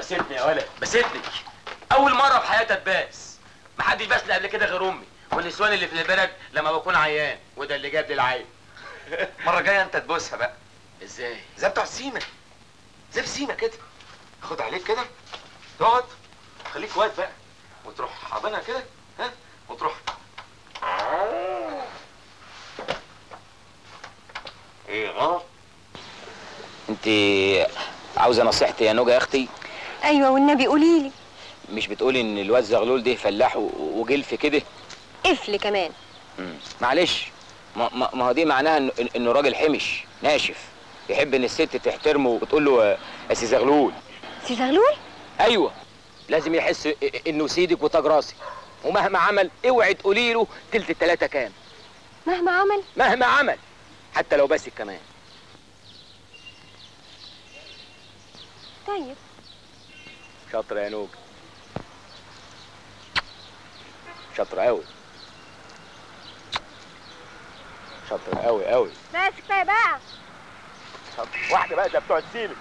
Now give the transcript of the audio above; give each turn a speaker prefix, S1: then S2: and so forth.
S1: بستني يا ولد بستني اول مره في حياتي اتباس ما حدش باسني قبل كده غير امي والنسوان اللي في البلد لما بكون عيان وده اللي جاب لي العين
S2: المره الجايه انت تبوسها بقى
S1: ازاي
S2: زي بتوع السيما زي السيما كده خد عليك كده تقعد خليك واقف بقى وتروح حاضنها كده ها وتروح ايه غلط
S1: انت عاوزه نصيحتي يا نوجه يا اختي
S3: ايوه والنبي قولي لي
S1: مش بتقولي ان الواد زغلول ده فلاح و- وجلف كده
S3: قفل كمان
S1: مم. معلش ما, ما, ما هو دي معناها انه انه راجل حمش ناشف يحب ان الست تحترمه وتقول له آه، يا سي زغلول
S3: سي زغلول
S1: ايوه لازم يحس إ- إ- انه سيدك وتاج راسي ومهما عمل اوعي تقولي له تلت التلاته كام
S3: مهما عمل
S1: مهما عمل حتى لو باسك كمان
S3: طيب
S1: شاطره يا نوج شاطره قوي شاطره قوي قوي
S3: بس كفايه بقى
S1: شاطره واحده بقى ده بتوع السيلك